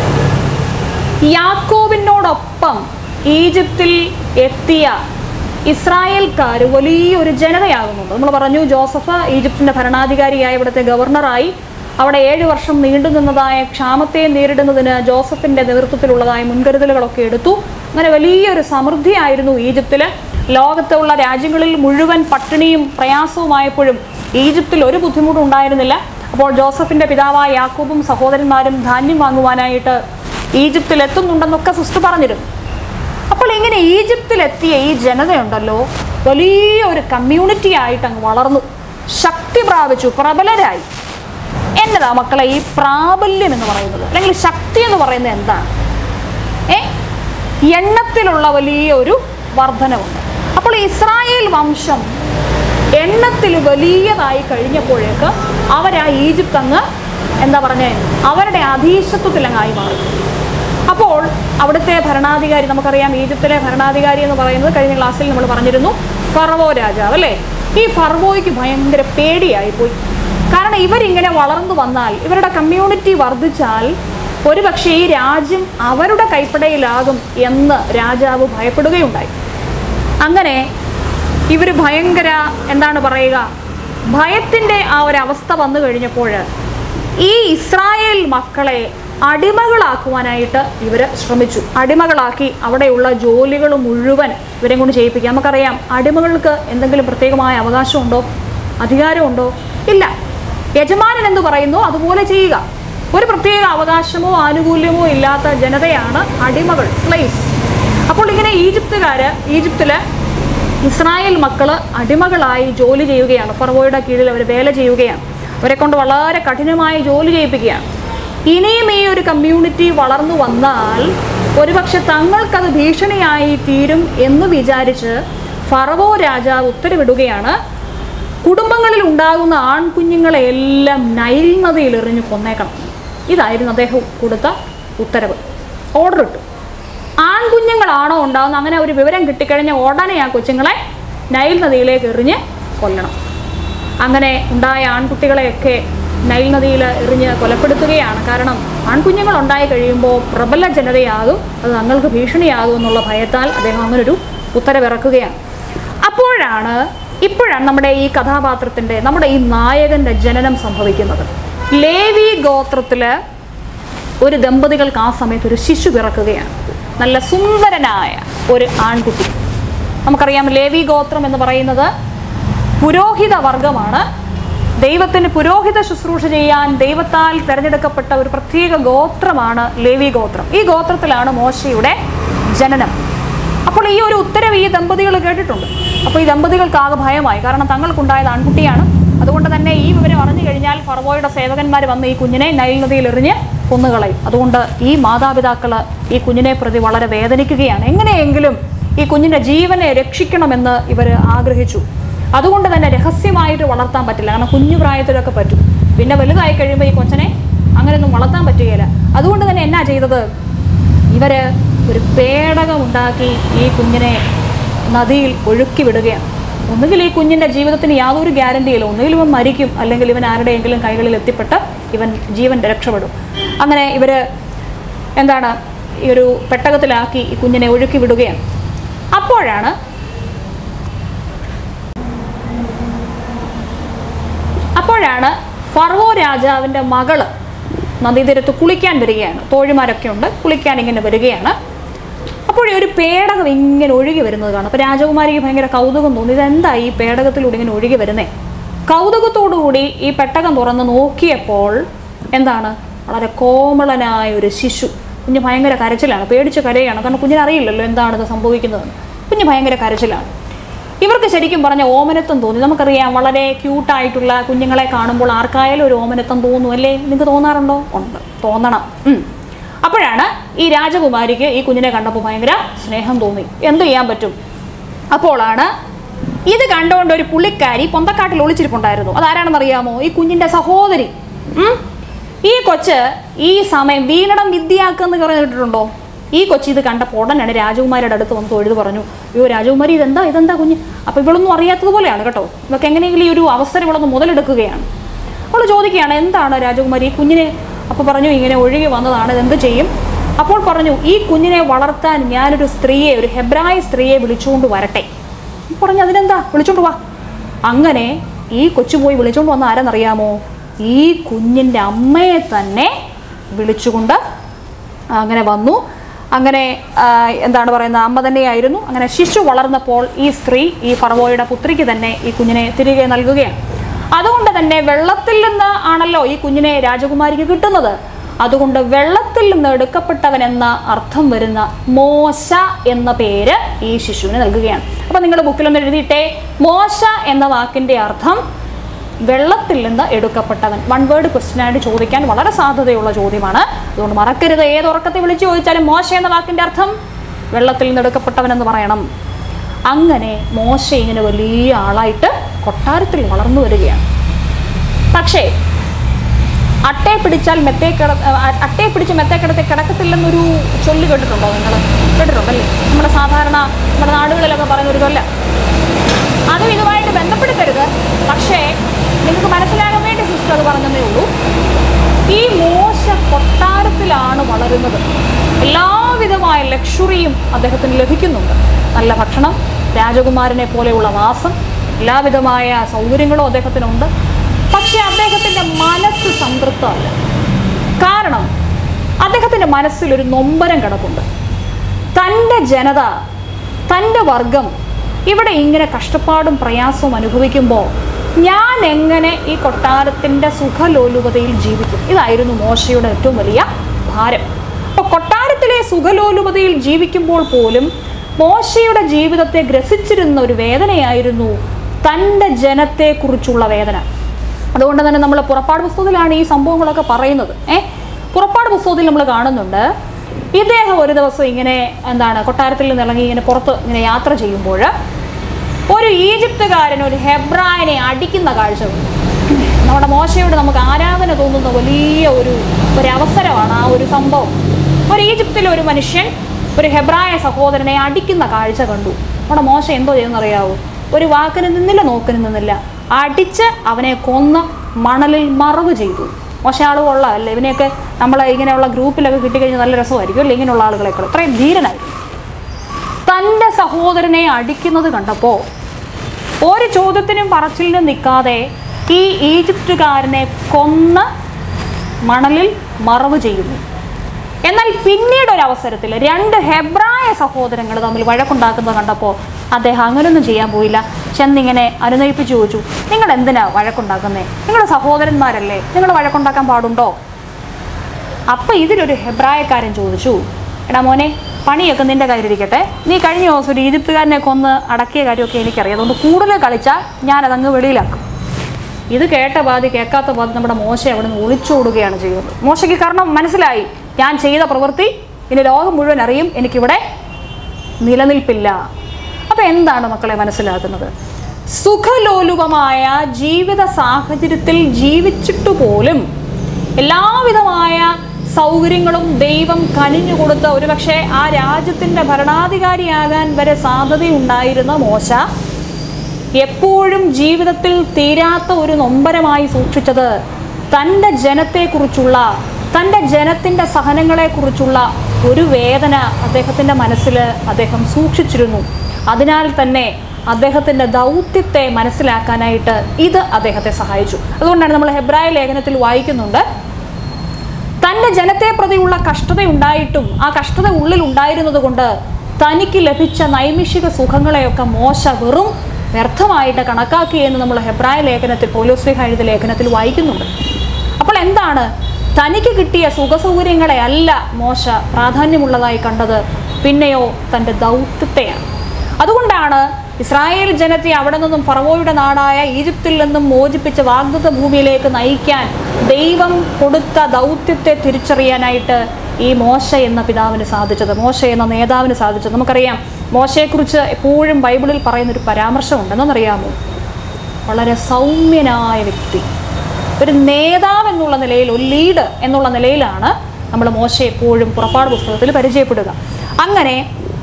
യാക്കോബിനോടൊപ്പം ഈജിപ്തിൽ എത്തിയ ഇസ്രായേൽക്കാർ വലിയൊരു ജനതയാകുന്നുണ്ട് നമ്മൾ പറഞ്ഞു ജോസഫ് ഈജിപ്തിൻ്റെ ഭരണാധികാരിയായ ഇവിടുത്തെ ഗവർണറായി അവിടെ ഏഴ് വർഷം നീണ്ടു നിന്നതായ ക്ഷാമത്തെ നേരിടുന്നതിന് ജോസഫിൻ്റെ നേതൃത്വത്തിലുള്ളതായ മുൻകരുതലുകളൊക്കെ എടുത്തു അങ്ങനെ വലിയൊരു സമൃദ്ധിയായിരുന്നു ഈജിപ്തിൽ ലോകത്തുള്ള രാജ്യങ്ങളിൽ മുഴുവൻ പട്ടിണിയും പ്രയാസവുമായപ്പോഴും ഈജിപ്തിൽ ഒരു ബുദ്ധിമുട്ടും ഉണ്ടായിരുന്നില്ല അപ്പോൾ ജോസഫിന്റെ പിതാവായ യാക്കോബും സഹോദരന്മാരും ധാന്യം വാങ്ങുവാനായിട്ട് ഈജിപ്തിൽ എത്തുന്നുണ്ടെന്നൊക്കെ സിസ്റ്റർ പറഞ്ഞിരുന്നു അപ്പോൾ ഇങ്ങനെ ഈജിപ്തിലെത്തിയ ഈ ജനതയുണ്ടല്ലോ വലിയൊരു കമ്മ്യൂണിറ്റി ആയിട്ട് അങ്ങ് വളർന്നു ശക്തി പ്രാപിച്ചു പ്രബലരായി എന്നതാ മക്കളെ ഈ പ്രാബല്യം എന്ന് പറയുന്നത് അല്ലെങ്കിൽ ശക്തി എന്ന് പറയുന്നത് എന്താണ് ഏ എണ്ണത്തിലുള്ള വലിയൊരു വർധനവുണ്ട് അപ്പോൾ ഇസ്രായേൽ വംശം എണ്ണത്തിൽ വലിയതായി കഴിഞ്ഞപ്പോഴേക്ക് അവർ ആ ഈജിപ്ത് അങ്ങ് എന്താ പറഞ്ഞേ അവരുടെ അധീശത്വത്തിൽ അങ്ങായി മാറി അപ്പോൾ അവിടുത്തെ ഭരണാധികാരി നമുക്കറിയാം ഈജിപ്തിലെ ഭരണാധികാരി എന്ന് പറയുന്നത് കഴിഞ്ഞ ക്ലാസ്സിൽ നമ്മൾ പറഞ്ഞിരുന്നു ഫറവോ രാജാവ് അല്ലേ ഈ ഫറവോയ്ക്ക് ഭയങ്കര പേടിയായി പോയി കാരണം ഇവരിങ്ങനെ വളർന്നു വന്നാൽ ഇവരുടെ കമ്മ്യൂണിറ്റി വർദ്ധിച്ചാൽ ഒരുപക്ഷെ ഈ രാജ്യം അവരുടെ കൈപ്പടയിലാകും എന്ന് രാജാവ് ഭയപ്പെടുകയുണ്ടായി അങ്ങനെ ഇവർ ഭയങ്കര എന്താണ് പറയുക ഭയത്തിൻ്റെ ആ ഒരു അവസ്ഥ വന്നു കഴിഞ്ഞപ്പോൾ ഈ ഇസ്രായേൽ മക്കളെ അടിമകളാക്കുവാനായിട്ട് ഇവർ ശ്രമിച്ചു അടിമകളാക്കി അവിടെയുള്ള ജോലികൾ മുഴുവൻ ഇവരെ കൊണ്ട് ചെയ്യിപ്പിക്കുക നമുക്കറിയാം അടിമകൾക്ക് എന്തെങ്കിലും പ്രത്യേകമായ അവകാശമുണ്ടോ അധികാരമുണ്ടോ ഇല്ല യജമാനൻ എന്ന് പറയുന്നു അതുപോലെ ചെയ്യുക ഒരു പ്രത്യേക അവകാശമോ ആനുകൂല്യമോ ഇല്ലാത്ത ജനതയാണ് അടിമകൾ സ്ലൈസ് അപ്പോൾ ഇങ്ങനെ ഈജിപ്തുകാര് ഈജിപ്തില് ഇസ്രായേൽ മക്കള് അടിമകളായി ജോലി ചെയ്യുകയാണ് ഫറവോയുടെ കീഴിൽ അവർ വേല ചെയ്യുകയാണ് അവരെ കൊണ്ട് വളരെ കഠിനമായി ജോലി ചെയ്യിപ്പിക്കുകയാണ് ഇനിയും ഈ ഒരു കമ്മ്യൂണിറ്റി വളർന്നു വന്നാൽ ഒരുപക്ഷെ തങ്ങൾക്കത് ഭീഷണിയായി തീരും എന്ന് വിചാരിച്ച് ഫറവോ രാജാവ് ഉത്തരവിടുകയാണ് കുടുംബങ്ങളിൽ ഉണ്ടാകുന്ന ആൺകുഞ്ഞുങ്ങളെ എല്ലാം നൈൽ നദിയിൽ എറിഞ്ഞ് കൊന്നേക്കണം ഇതായിരുന്നു അദ്ദേഹം കൊടുത്ത ഉത്തരവ് ഓർഡർ ഇട്ടു ആൺകുഞ്ഞുങ്ങളാണോ ഉണ്ടാകുന്നത് അങ്ങനെ ഒരു വിവരം കിട്ടിക്കഴിഞ്ഞ ഉടനെ ആ കൊച്ചുങ്ങളെ നൈൽ നദിയിലേക്ക് എറിഞ്ഞ് കൊല്ലണം അങ്ങനെ ഉണ്ടായ ആൺകുട്ടികളെയൊക്കെ നൈൽ നദിയിൽ എറിഞ്ഞ് കൊലപ്പെടുത്തുകയാണ് കാരണം ആൺകുഞ്ഞുങ്ങൾ ഉണ്ടായി കഴിയുമ്പോൾ പ്രബല ജനതയാകും അത് തങ്ങൾക്ക് ഭീഷണിയാകും എന്നുള്ള ഭയത്താൽ അദ്ദേഹം അങ്ങനൊരു ഉത്തരവിറക്കുകയാണ് അപ്പോഴാണ് ഇപ്പോഴാണ് നമ്മുടെ ഈ കഥാപാത്രത്തിൻ്റെ നമ്മുടെ ഈ നായകൻ്റെ ജനനം സംഭവിക്കുന്നത് ലേവി ഗോത്രത്തിൽ ഒരു ദമ്പതികൾക്ക് ആ സമയത്ത് ഒരു ശിശു പിറക്കുകയാണ് നല്ല സുന്ദരനായ ഒരു ആൺകുട്ടി നമുക്കറിയാം ലേവി ഗോത്രം എന്ന് പറയുന്നത് പുരോഹിത വർഗമാണ് ദൈവത്തിന് പുരോഹിത ശുശ്രൂഷ ചെയ്യാൻ ദൈവത്താൽ തിരഞ്ഞെടുക്കപ്പെട്ട ഒരു പ്രത്യേക ഗോത്രമാണ് ലേവി ഗോത്രം ഈ ഗോത്രത്തിലാണ് മോശയുടെ ജനനം അപ്പോൾ ഈ ഒരു ഉത്തരവ് ഈ ദമ്പതികൾ കേട്ടിട്ടുണ്ട് അപ്പോൾ ഈ ദമ്പതികൾക്ക് ആകെ ഭയമായി കാരണം തങ്ങൾക്കുണ്ടായത് ആൺകുട്ടിയാണ് അതുകൊണ്ട് തന്നെ ഈ വിവരം അറിഞ്ഞു കഴിഞ്ഞാൽ ഫറവോയുടെ സേവകന്മാർ വന്ന് ഈ കുഞ്ഞിനെ നൈൽ നദിയിൽ എറിഞ്ഞ് കൊന്നുകളയും അതുകൊണ്ട് ഈ മാതാപിതാക്കൾ ഈ കുഞ്ഞിനെ പ്രതി വളരെ വേദനിക്കുകയാണ് എങ്ങനെയെങ്കിലും ഈ കുഞ്ഞിൻ്റെ ജീവനെ രക്ഷിക്കണമെന്ന് ഇവർ ആഗ്രഹിച്ചു അതുകൊണ്ട് തന്നെ രഹസ്യമായിട്ട് വളർത്താൻ പറ്റില്ല കാരണം കുഞ്ഞു പ്രായത്തിലൊക്കെ പറ്റും പിന്നെ വലുതായി കഴിയുമ്പോൾ ഈ കൊച്ചനെ അങ്ങനെയൊന്നും വളർത്താൻ പറ്റുകയില്ല അതുകൊണ്ട് തന്നെ എന്നാ ചെയ്തത് ഇവര് ഒരു പേടകം ഉണ്ടാക്കി ഈ കുഞ്ഞിനെ നദിയിൽ ഒഴുക്കി വിടുകയാണ് ഒന്നുകിൽ ഈ കുഞ്ഞിൻ്റെ ജീവിതത്തിന് യാതൊരു ഗ്യാരണ്ടിയില്ല ഒന്നുകിൽ ഇവൻ മരിക്കും അല്ലെങ്കിൽ ഇവൻ ആരുടെയെങ്കിലും കൈകളിൽ എത്തിപ്പെട്ട് ഇവൻ ജീവൻ രക്ഷപ്പെടും അങ്ങനെ ഇവർ എന്താണ് ഈ ഒരു പെട്ടകത്തിലാക്കി ഈ കുഞ്ഞിനെ ഒഴുക്കി വിടുകയാണ് അപ്പോഴാണ് അപ്പോഴാണ് ഫറവോ രാജാവിൻ്റെ മകള് നദീതീരത്ത് കുളിക്കാൻ വരികയാണ് തോഴിമാരൊക്കെ ഉണ്ട് കുളിക്കാൻ ഇങ്ങനെ വരികയാണ് അപ്പോഴേ ഒരു പേടകം ഇങ്ങനെ ഒഴുകി വരുന്നത് കാണും അപ്പോൾ രാജകുമാരിക്ക് ഭയങ്കര കൗതുകം തോന്നി ഇതെന്താ ഈ പേടകത്തിലൂടെ ഇങ്ങനെ ഒഴുകി വരുന്നേ കൗതുകത്തോടുകൂടി ഈ പെട്ടകം തുറന്ന് നോക്കിയപ്പോൾ എന്താണ് വളരെ കോമളനായ ഒരു ശിശു കുഞ്ഞ് ഭയങ്കര കരച്ചിലാണ് പേടിച്ച് കരയാണ് കാരണം കുഞ്ഞിന് അറിയില്ലല്ലോ എന്താണ് ഇത് സംഭവിക്കുന്നതെന്ന് കുഞ്ഞ് ഭയങ്കര കരച്ചിലാണ് ഇവർക്ക് ശരിക്കും പറഞ്ഞ ഓമനത്വം തോന്നി നമുക്കറിയാം വളരെ ക്യൂട്ടായിട്ടുള്ള കുഞ്ഞുങ്ങളെ കാണുമ്പോൾ ആർക്കായാലും ഒരു ഓമനത്വം തോന്നും അല്ലേ നിങ്ങൾക്ക് തോന്നാറുണ്ടോ ഉണ്ട് തോന്നണം ഉം. അപ്പോഴാണ് ഈ രാജകുമാരിക്ക് ഈ കുഞ്ഞിനെ കണ്ടപ്പോൾ ഭയങ്കര സ്നേഹം തോന്നി എന്ത് ചെയ്യാൻ പറ്റും അപ്പോളാണ് ഇത് കണ്ടുകൊണ്ട് ഒരു പുള്ളിക്കാരി പൊന്തക്കാട്ടിൽ ഒളിച്ചിരിപ്പുണ്ടായിരുന്നു അതാരാണെന്ന് അറിയാമോ ഈ കുഞ്ഞിന്റെ സഹോദരി ഉം. ഈ കൊച്ച് ഈ സമയം വീണടം വിദ്യയാക്കെന്ന് പറഞ്ഞിട്ടുണ്ടോ ഈ കൊച്ചി ഇത് കണ്ടപ്പോൾ ഉടനാണ് രാജകുമാരിയുടെ അടുത്ത് വന്ന് തൊഴുത് പറഞ്ഞു അയ്യോ രാജകുമാരി ഇതെന്താ ഇതെന്താ കുഞ്ഞ് അപ്പോൾ ഇവളൊന്നും അറിയാത്തതുപോലെയാണ് കേട്ടോ ഇവർക്ക് എങ്ങനെയെങ്കിലും ഈ ഒരു അവസരം ഇവളൊന്ന് മുതലെടുക്കുകയാണ് അവൾ ചോദിക്കുകയാണ് എന്താണ് രാജകുമാരി ഈ കുഞ്ഞിനെ അപ്പോൾ പറഞ്ഞു ഇങ്ങനെ ഒഴുകി വന്നതാണ് ഇതെന്ത് ചെയ്യും അപ്പോൾ പറഞ്ഞു ഈ കുഞ്ഞിനെ വളർത്താൻ ഞാനൊരു സ്ത്രീയെ ഒരു ഹെബ്രായ സ്ത്രീയെ വിളിച്ചുകൊണ്ട് വരട്ടെ പറഞ്ഞു അതിനെന്താ വിളിച്ചോണ്ട് വാ അങ്ങനെ ഈ കൊച്ചു പോയി വിളിച്ചോണ്ട് വന്ന ആരെന്നറിയാമോ ഈ കുഞ്ഞിൻ്റെ അമ്മയെ തന്നെ വിളിച്ചുകൊണ്ട് അങ്ങനെ വന്നു അങ്ങനെ ആ, എന്താണ് പറയുന്നത് അമ്മ തന്നെയായിരുന്നു അങ്ങനെ ശിശു വളർന്നപ്പോൾ ഈ സ്ത്രീ ഈ ഫറവോയുടെ പുത്രിക്ക് തന്നെ ഈ കുഞ്ഞിനെ തിരികെ നൽകുകയാണ് അതുകൊണ്ട് തന്നെ വെള്ളത്തിൽ നിന്ന് ആണല്ലോ ഈ കുഞ്ഞിനെ രാജകുമാരിക്ക് കിട്ടുന്നത് അതുകൊണ്ട് വെള്ളത്തിൽ നിന്ന് എടുക്കപ്പെട്ടവൻ എന്ന അർത്ഥം വരുന്ന മോശ എന്ന പേര് ഈ ശിശുവിന് നൽകുകയാണ് അപ്പം നിങ്ങൾ ബുക്കിലൊന്ന് എഴുതിയിട്ടേ മോശ എന്ന വാക്കിൻ്റെ അർത്ഥം വെള്ളത്തിൽ നിന്ന് എടുക്കപ്പെട്ടവൻ വൺ വേർഡ് ക്വസ്റ്റ്യൻ ആയിട്ട് ചോദിക്കാൻ വളരെ സാധ്യതയുള്ള ചോദ്യമാണ് അതുകൊണ്ട് മറക്കരുത് ഏത് ഉറക്കത്തെ വിളിച്ച് ചോദിച്ചാലും മോശ എന്ന വാക്കിൻ്റെ അർത്ഥം വെള്ളത്തിൽ നിന്ന് എടുക്കപ്പെട്ടവൻ എന്ന് പറയണം അങ്ങനെ മോശ ഇങ്ങനെ വലിയ ആളായിട്ട് കൊട്ടാരത്തിൽ വളർന്നു വരികയാണ് പക്ഷേ അട്ടയെ പിടിച്ചാൽ മെത്തേ കിട അ- അട്ടയെ പിടിച്ച് മെത്തേ കിടത്തെ കിടക്കത്തില്ലെന്നൊരു ചൊല്ല് കേട്ടിട്ടുണ്ടോ നിങ്ങൾ കേട്ടിട്ടുണ്ടല്ലേ നമ്മുടെ സാധാരണ നമ്മുടെ നാടുകളിലൊക്കെ പറയുന്ന ഒരു ചൊല്ല അതും ഇതുമായിട്ട് ബന്ധപ്പെടുത്തരുത് പക്ഷേ നിങ്ങൾക്ക് മനസ്സിലാകാൻ വേണ്ടി സിസ്റ്റർ അത് പറഞ്ഞതേ ഉള്ളൂ ഈ മോശ കൊട്ടാരത്തിലാണ് വളരുന്നത് എല്ലാവിധമായ ലക്ഷറിയും അദ്ദേഹത്തിന് ലഭിക്കുന്നുണ്ട് നല്ല ഭക്ഷണം രാജകുമാരനെ പോലെയുള്ള വാസം എല്ലാവിധമായ സൗകര്യങ്ങളും അദ്ദേഹത്തിനുണ്ട് പക്ഷെ അദ്ദേഹത്തിൻ്റെ മനസ്സ് സംതൃപ്തമല്ല കാരണം അദ്ദേഹത്തിൻ്റെ മനസ്സിൽ ഒരു നൊമ്പരം കിടപ്പുണ്ട് തൻ്റെ ജനത തൻ്റെ വർഗം ഇവിടെ ഇങ്ങനെ കഷ്ടപ്പാടും പ്രയാസവും അനുഭവിക്കുമ്പോൾ ഞാൻ എങ്ങനെ ഈ കൊട്ടാരത്തിൻ്റെ സുഖലോലുപതയിൽ ജീവിക്കും ഇതായിരുന്നു മോശയുടെ ഏറ്റവും വലിയ ഭാരം അപ്പോൾ കൊട്ടാരത്തിലെ സുഖലോലുപതയിൽ ജീവിക്കുമ്പോൾ പോലും മോശയുടെ ജീവിതത്തെ ഗ്രസിച്ചിരുന്ന ഒരു വേദനയായിരുന്നു തൻ്റെ ജനത്തെക്കുറിച്ചുള്ള വേദന അതുകൊണ്ട് തന്നെ നമ്മൾ പുറപ്പാട് പുസ്തകത്തിലാണ് ഈ സംഭവങ്ങളൊക്കെ പറയുന്നത് ഏ പുറപ്പാട് പുസ്തകത്തിൽ നമ്മൾ കാണുന്നുണ്ട് ഇദ്ദേഹം ഒരു ദിവസം ഇങ്ങനെ എന്താണ് കൊട്ടാരത്തിൽ നിന്ന് ഇറങ്ങി ഇങ്ങനെ പുറത്ത് ഇങ്ങനെ യാത്ര ചെയ്യുമ്പോൾ ഒരു ഈജിപ്തുകാരൻ ഒരു ഹെബ്രായനെ അടിക്കുന്ന കാഴ്ച കണ്ടു. നമ്മുടെ മോശയോട് നമുക്ക് ആരാധന തോന്നുന്ന വലിയ ഒരു ഒരു അവസരമാണ് ആ ഒരു സംഭവം ഒരു ഈജിപ്തിലെ ഒരു മനുഷ്യൻ ഒരു ഹെബ്രായ സഹോദരനെ അടിക്കുന്ന കാഴ്ച കണ്ടു നമ്മുടെ മോശ എന്തോ ചെയ്യുന്നറിയാവോ ഒരു വാക്കിന് നിന്നില്ല നോക്കിന് നിന്നില്ല അടിച്ച് അവനെ കൊന്ന് മണലിൽ മറവ് ചെയ്തു മോശ ആൾ കൊള്ളാമല്ലേ ഇവനെയൊക്കെ നമ്മൾ ഇങ്ങനെയുള്ള ഗ്രൂപ്പിലൊക്കെ കിട്ടിക്കഴിഞ്ഞാൽ നല്ല രസമായിരിക്കും അല്ലേ ഇങ്ങനെയുള്ള ആളുകളെക്കാൾ ഇത്രയും ധീരനായിരുന്നു തൻ്റെ സഹോദരനെ അടിക്കുന്നത് കണ്ടപ്പോൾ ഒരു ചോദ്യത്തിനും പറച്ചിലിനും നിൽക്കാതെ ഈ ഈജിപ്തുകാരനെ കൊന്ന് മണലിൽ മറവ് ചെയ്യുന്നു എന്നാൽ പിന്നീട് ഒരു അവസരത്തിൽ രണ്ട് ഹെബ്രായ സഹോദരങ്ങൾ തമ്മിൽ വഴക്കുണ്ടാക്കുന്നത് കണ്ടപ്പോൾ അദ്ദേഹം അങ്ങനെയൊന്നും ചെയ്യാൻ പോയില്ല ചെന്നിങ്ങനെ അനുനയിപ്പിച്ച് ചോദിച്ചു നിങ്ങൾ എന്തിനാ വഴക്കുണ്ടാക്കുന്നേ നിങ്ങൾ സഹോദരന്മാരല്ലേ നിങ്ങൾ വഴക്കുണ്ടാക്കാൻ പാടുണ്ടോ അപ്പം ഇതിലൊരു ഹെബ്രായക്കാരൻ ചോദിച്ചു എടാ മോനെ പണിയൊക്കെ നിന്റെ കയ്യിലിരിക്കട്ടെ നീ കഴിഞ്ഞ ദിവസം ഒരു ഈജിപ്തുകാരനെ കൊന്ന് അടക്കിയ കാര്യമൊക്കെ എനിക്കറിയാം അതുകൊണ്ട് കൂടുതൽ കളിച്ചാൽ ഞാനതങ്ങ് വെളിയിലാക്കും ഇത് കേട്ട പാതി കേൾക്കാത്ത പാതി നമ്മുടെ മോശ അവിടെ നിന്ന് ഒളിച്ചോടുകയാണ് ചെയ്യുന്നത് മോശയ്ക്ക് കാരണം മനസ്സിലായി ഞാൻ ചെയ്ത പ്രവൃത്തി ഇനി ലോകം മുഴുവൻ അറിയും എനിക്കിവിടെ നിലനിൽപ്പില്ല അപ്പം എന്താണ് മക്കളെ മനസ്സിലാക്കുന്നത് സുഖലോലുപമായ ജീവിത സാഹചര്യത്തിൽ ജീവിച്ചിട്ടു പോലും എല്ലാവിധമായ സൗകര്യങ്ങളും ദൈവം കനിഞ്ഞു കൊടുത്ത ഒരുപക്ഷെ ആ രാജ്യത്തിൻ്റെ ഭരണാധികാരിയാകാൻ വരെ സാധ്യതയുണ്ടായിരുന്ന മോശ എപ്പോഴും ജീവിതത്തിൽ തീരാത്ത ഒരു നൊമ്പരമായി സൂക്ഷിച്ചത് തൻ്റെ ജനത്തെക്കുറിച്ചുള്ള തൻ്റെ ജനത്തിൻ്റെ സഹനങ്ങളെക്കുറിച്ചുള്ള ഒരു വേദന അദ്ദേഹത്തിൻ്റെ മനസ്സിൽ അദ്ദേഹം സൂക്ഷിച്ചിരുന്നു അതിനാൽ തന്നെ അദ്ദേഹത്തിൻ്റെ ദൗത്യത്തെ മനസ്സിലാക്കാനായിട്ട് ഇത് അദ്ദേഹത്തെ സഹായിച്ചു അതുകൊണ്ടാണ് നമ്മൾ ഹെബ്രായ ലേഖനത്തിൽ വായിക്കുന്നുണ്ട് തൻ്റെ ജനത്തെ പ്രതിയുള്ള കഷ്ടതയുണ്ടായിട്ടും ആ കഷ്ടത ഉള്ളിൽ ഉണ്ടായിരുന്നത് കൊണ്ട് തനിക്ക് ലഭിച്ച നൈമിഷിക സുഖങ്ങളെയൊക്കെ മോശ വെറും വ്യർത്ഥമായിട്ട് കണക്കാക്കി എന്ന് നമ്മൾ ഹെബ്രായ ലേഖനത്തിൽ പോലോസ്ലിഹ എഴുതിയ ലേഖനത്തിൽ വായിക്കുന്നുണ്ട് അപ്പോൾ എന്താണ് തനിക്ക് കിട്ടിയ സുഖസൗകര്യങ്ങളെ അല്ല മോശ പ്രാധാന്യമുള്ളതായി കണ്ടത് പിന്നെയോ തൻ്റെ ദൗത്യത്തെയാണ് അതുകൊണ്ടാണ് ഇസ്രായേൽ ജനത്തെ അവിടെ നിന്നും ഫറവോയുടെ നാടായ ഈജിപ്തിൽ നിന്നും മോചിപ്പിച്ച വാഗ്ദത്ത ഭൂമിയിലേക്ക് നയിക്കാൻ ദൈവം കൊടുത്ത ദൗത്യത്തെ തിരിച്ചറിയാനായിട്ട് ഈ മോശ എന്ന പിതാവിന് സാധിച്ചത് മോശ എന്ന നേതാവിന് സാധിച്ചത് നമുക്കറിയാം മോശയെക്കുറിച്ച് എപ്പോഴും ബൈബിളിൽ പറയുന്നൊരു പരാമർശമുണ്ട് എന്നറിയാമോ വളരെ സൗമ്യനായ വ്യക്തി ഒരു നേതാവ് എന്നുള്ള നിലയിൽ ഒരു ലീഡ് എന്നുള്ള നിലയിലാണ് നമ്മൾ മോശ എപ്പോഴും പുറപ്പാട് പുസ്തകത്തിൽ പരിചയപ്പെടുക അങ്ങനെ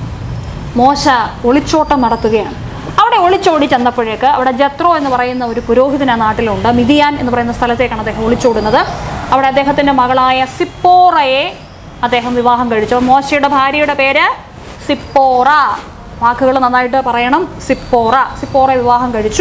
മോശ ഒളിച്ചോട്ടം നടത്തുകയാണ് അവിടെ ഒളിച്ചോടി ചെന്നപ്പോഴേക്ക് അവിടെ ജത്രോ എന്ന് പറയുന്ന ഒരു പുരോഹിതൻ ആ നാട്ടിലുണ്ട് മിതിയാൻ എന്ന് പറയുന്ന സ്ഥലത്തേക്കാണ് അദ്ദേഹം ഒളിച്ചോടുന്നത് അവിടെ അദ്ദേഹത്തിൻ്റെ മകളായ സിപ്പോറയെ അദ്ദേഹം വിവാഹം കഴിച്ചു മോശയുടെ ഭാര്യയുടെ പേര് സിപ്പോറ വാക്കുകൾ നന്നായിട്ട് പറയണം സിപ്പോറ സിപ്പോറ വിവാഹം കഴിച്ചു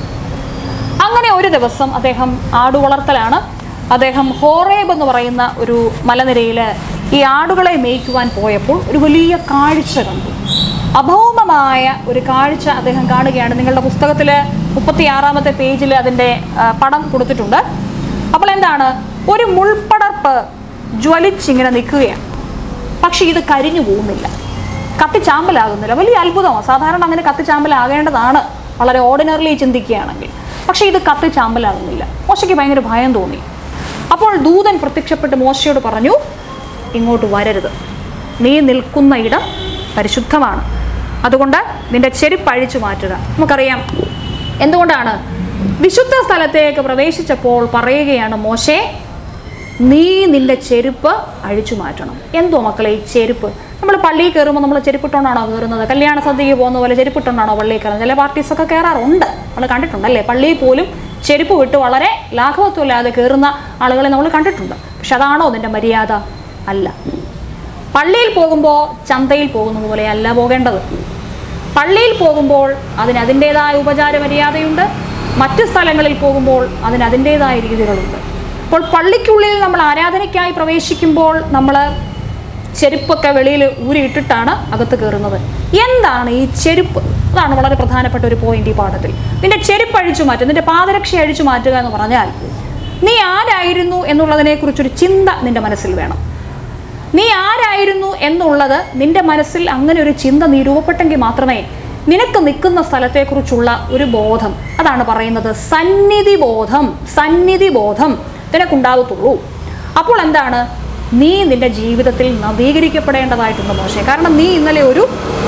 അങ്ങനെ ഒരു ദിവസം അദ്ദേഹം ആടുവളർത്തലാണ് അദ്ദേഹം ഹോറേബ് എന്ന് പറയുന്ന ഒരു മലനിരയിൽ ഈ ആടുകളെ മേയ്ക്കുവാൻ പോയപ്പോൾ ഒരു വലിയ കാഴ്ച കണ്ടു അഭൗമമായ ഒരു കാഴ്ച അദ്ദേഹം കാണുകയാണ് നിങ്ങളുടെ പുസ്തകത്തിൽ മുപ്പത്തി ആറാമത്തെ പേജിൽ അതിൻ്റെ ആ, പടം കൊടുത്തിട്ടുണ്ട് അപ്പോൾ എന്താണ് ഒരു മുൾപ്പടർപ്പ് ജ്വലിച്ചിങ്ങനെ നിൽക്കുകയാണ് പക്ഷേ ഇത് കരിഞ്ഞു പോകുന്നില്ല കത്തിച്ചാമ്പലാകുന്നില്ല വലിയ അത്ഭുതമാണ് സാധാരണ അങ്ങനെ കത്തിച്ചാമ്പലാകേണ്ടതാണ് വളരെ ഓർഡിനറിലി ചിന്തിക്കുകയാണെങ്കിൽ പക്ഷേ ഇത് കത്തിച്ചാമ്പലാകുന്നില്ല മോശയ്ക്ക് ഭയങ്കര ഭയം തോന്നി അപ്പോൾ ദൂതൻ പ്രത്യക്ഷപ്പെട്ട് മോശയോട് പറഞ്ഞു ഇങ്ങോട്ട് വരരുത് നീ നിൽക്കുന്ന ഇടം പരിശുദ്ധമാണ് അതുകൊണ്ട് നിന്റെ ചെരുപ്പ് അഴിച്ചു മാറ്റുക നമുക്കറിയാം എന്തുകൊണ്ടാണ് വിശുദ്ധ സ്ഥലത്തേക്ക് പ്രവേശിച്ചപ്പോൾ പറയുകയാണ് മോശേ നീ നിന്റെ ചെരുപ്പ് അഴിച്ചു മാറ്റണം എന്തോ മക്കളെ ഈ ചെരുപ്പ് നമ്മൾ പള്ളിയിൽ കയറുമ്പോൾ നമ്മൾ ചെരുപ്പിട്ടുകൊണ്ടാണോ കയറുന്നത് കല്യാണ സദ്യക്ക് പോകുന്ന പോലെ ചെരുപ്പിട്ടുകൊണ്ടാണോ പള്ളിയിൽ കയറുന്നത് ചില പാർട്ടീസൊക്കെ കയറാറുണ്ട് നമ്മൾ കണ്ടിട്ടുണ്ടല്ലേ പള്ളിയിൽ പോലും ചെരുപ്പ് വിട്ട് വളരെ ലാഘവത്വമില്ലാതെ കയറുന്ന ആളുകളെ നമ്മൾ കണ്ടിട്ടുണ്ട് പക്ഷെ അതാണോ നിന്റെ മര്യാദ അല്ല പള്ളിയിൽ പോകുമ്പോൾ ചന്തയിൽ പോകുന്നത് പോലെ അല്ല പോകേണ്ടത് പള്ളിയിൽ പോകുമ്പോൾ അതിന് അതിൻ്റെതായ ഉപചാര മര്യാദയുണ്ട് മറ്റ് സ്ഥലങ്ങളിൽ പോകുമ്പോൾ അതിന് അതിൻ്റെതായ രീതികളുണ്ട് അപ്പോൾ പള്ളിക്കുള്ളിൽ നമ്മൾ ആരാധനയ്ക്കായി പ്രവേശിക്കുമ്പോൾ നമ്മൾ ചെരുപ്പൊക്കെ വെളിയിൽ ഊരിയിട്ടിട്ടാണ് അകത്ത് കയറുന്നത് എന്താണ് ഈ ചെരുപ്പ് അതാണ് വളരെ പ്രധാനപ്പെട്ട ഒരു പോയിന്റ് ഈ പാഠത്തിൽ നിന്റെ ചെരുപ്പ് അഴിച്ചു മാറ്റുക നിന്റെ പാദരക്ഷ അഴിച്ചു മാറ്റുക എന്ന് പറഞ്ഞാൽ നീ ആരായിരുന്നു എന്നുള്ളതിനെക്കുറിച്ചൊരു ചിന്ത നിന്റെ മനസ്സിൽ വേണം നീ ആരായിരുന്നു എന്നുള്ളത് നിന്റെ മനസ്സിൽ അങ്ങനെ ഒരു ചിന്ത നീ രൂപപ്പെട്ടെങ്കിൽ മാത്രമേ നിനക്ക് നിൽക്കുന്ന സ്ഥലത്തെക്കുറിച്ചുള്ള ഒരു ബോധം അതാണ് പറയുന്നത് സന്നിധി ബോധം സന്നിധി ബോധം നിനക്കുണ്ടാവത്തുള്ളൂ അപ്പോൾ എന്താണ് നീ നിന്റെ ജീവിതത്തിൽ നവീകരിക്കപ്പെടേണ്ടതായിട്ടുണ്ട് മോശം കാരണം നീ ഇന്നലെ ഒരു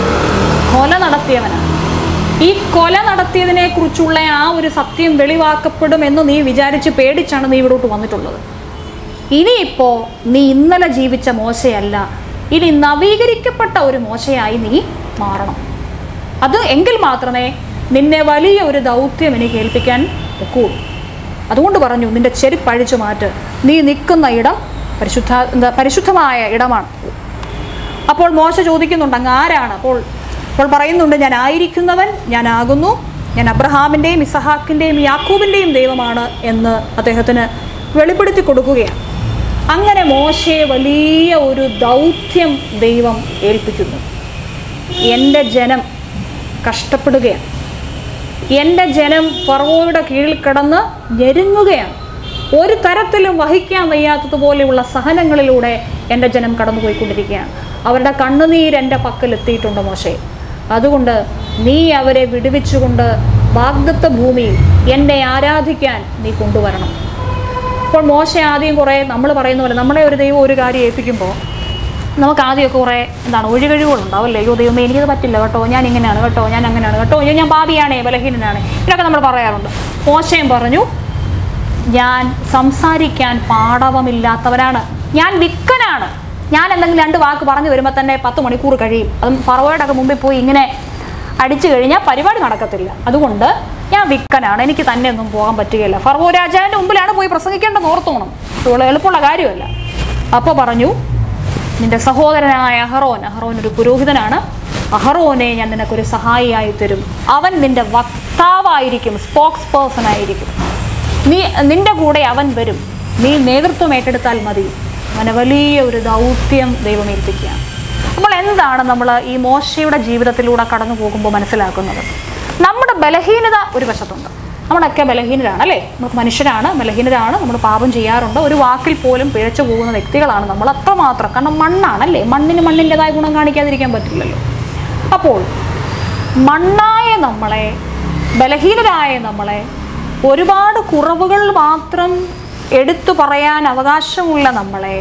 കൊല നടത്തിയവനാണ് ഈ കൊല നടത്തിയതിനെ കുറിച്ചുള്ള ആ ഒരു സത്യം വെളിവാക്കപ്പെടും എന്ന് നീ വിചാരിച്ച് പേടിച്ചാണ് നീ ഇവിടോട്ട് വന്നിട്ടുള്ളത് ഇനിയിപ്പോ നീ ഇന്നലെ ജീവിച്ച മോശയല്ല ഇനി നവീകരിക്കപ്പെട്ട ഒരു മോശയായി നീ മാറണം അത് എങ്കിൽ മാത്രമേ നിന്നെ വലിയ ഒരു ദൗത്യം എനിക്ക് ഏൽപ്പിക്കാൻ ഒക്കുള്ളൂ അതുകൊണ്ട് പറഞ്ഞു നിന്റെ ചെരുപ്പഴിച്ചു മാറ്റ് നീ നിൽക്കുന്ന ഇടം പരിശുദ്ധ എന്താ പരിശുദ്ധമായ ഇടമാണ് അപ്പോൾ മോശ ചോദിക്കുന്നുണ്ട് അങ്ങ് ആരാണ് അപ്പോൾ അപ്പോൾ പറയുന്നുണ്ട് ഞാൻ ആയിരിക്കുന്നവൻ ഞാൻ ആകുന്നു ഞാൻ അബ്രഹാമിൻ്റെയും ഇസഹാക്കിൻ്റെയും യാക്കൂബിൻ്റെയും ദൈവമാണ് എന്ന് അദ്ദേഹത്തിന് വെളിപ്പെടുത്തി കൊടുക്കുകയാണ് അങ്ങനെ മോശയെ വലിയ ഒരു ദൗത്യം ദൈവം ഏൽപ്പിക്കുന്നു എൻ്റെ ജനം കഷ്ടപ്പെടുകയാണ് എൻ്റെ ജനം ഫറവോയുടെ കീഴിൽ കിടന്ന് ഞെരുങ്ങുകയാണ് ഒരു തരത്തിലും വഹിക്കാൻ വയ്യാത്തതുപോലെയുള്ള സഹനങ്ങളിലൂടെ എൻ്റെ ജനം കടന്നുപോയിക്കൊണ്ടിരിക്കുകയാണ് അവരുടെ കണ്ണുനീര് എൻ്റെ പക്കൽ എത്തിയിട്ടുണ്ട് മോശെ അതുകൊണ്ട് നീ അവരെ വിടുവിച്ചുകൊണ്ട് വാഗ്ദത്ത ഭൂമിയിൽ എന്നെ ആരാധിക്കാൻ നീ കൊണ്ടുവരണം അപ്പോൾ മോശ ആദ്യം കുറേ നമ്മൾ പറയുന്ന പോലെ നമ്മളെ ഒരു ദൈവം ഒരു കാര്യം ഏൽപ്പിക്കുമ്പോൾ നമുക്ക് ആദ്യമൊക്കെ കുറേ എന്താണ് ഒഴികഴിവുകളുണ്ടാവും അല്ലേ അയ്യോ ദൈവമേ എനിക്കത് പറ്റില്ല കേട്ടോ ഞാൻ ഇങ്ങനെയാണ് കേട്ടോ ഞാൻ അങ്ങനെയാണ് കേട്ടോ അയ്യോ ഞാൻ പാപിയാണേ ബലഹീനനാണ് ഇതൊക്കെ നമ്മൾ പറയാറുണ്ട് മോശയും പറഞ്ഞു ഞാൻ സംസാരിക്കാൻ പാടവമില്ലാത്തവരാണ് ഞാൻ വിക്കനാണ് ഞാൻ എന്തെങ്കിലും രണ്ട് വാക്ക് പറഞ്ഞു വരുമ്പോൾ തന്നെ പത്ത് മണിക്കൂർ കഴിയും അതും പറവയുടെ ഒക്കെ മുമ്പിൽ പോയി ഇങ്ങനെ അടിച്ചു കഴിഞ്ഞാൽ പരിപാടി നടക്കത്തില്ല അതുകൊണ്ട് ഞാൻ വിക്കനാണ് എനിക്ക് തന്നെ ഒന്നും പോകാൻ പറ്റുകയില്ല ഫർവോ രാജാവിൻ്റെ മുമ്പിലാണ് പോയി പ്രസംഗിക്കേണ്ടത് ഓർത്തോണം ഇതുള്ള എളുപ്പമുള്ള കാര്യമല്ല അപ്പോൾ പറഞ്ഞു നിന്റെ സഹോദരനായ അഹറോൻ അഹറോൻ ഒരു പുരോഹിതനാണ് അഹറോനെ ഞാൻ നിനക്കൊരു സഹായിയായി തരും അവൻ നിന്റെ വക്താവായിരിക്കും സ്പോക്സ് പേഴ്സൺ ആയിരിക്കും നീ നിന്റെ കൂടെ അവൻ വരും നീ നേതൃത്വം ഏറ്റെടുത്താൽ മതി അങ്ങനെ വലിയ ഒരു ദൗത്യം ദൈവം ഏൽപ്പിക്കുകയാണ് അപ്പോൾ എന്താണ് നമ്മൾ ഈ മോശയുടെ ജീവിതത്തിലൂടെ കടന്നു പോകുമ്പോൾ മനസ്സിലാക്കുന്നത് നമ്മുടെ ബലഹീനത ഒരു വശത്തുണ്ട് നമ്മളൊക്കെ ബലഹീനരാണ് അല്ലേ നമുക്ക് മനുഷ്യരാണ് ബലഹീനരാണ് നമ്മൾ പാപം ചെയ്യാറുണ്ട് ഒരു വാക്കിൽ പോലും പിഴച്ചു പോകുന്ന വ്യക്തികളാണ് നമ്മൾ അത്രമാത്രം കാരണം മണ്ണാണ് അല്ലേ മണ്ണിന് മണ്ണിൻ്റെതായ ഗുണം കാണിക്കാതിരിക്കാൻ പറ്റില്ലല്ലോ അപ്പോൾ മണ്ണായ നമ്മളെ ബലഹീനരായ നമ്മളെ ഒരുപാട് കുറവുകൾ മാത്രം എടുത്തു പറയാൻ അവകാശമുള്ള നമ്മളെ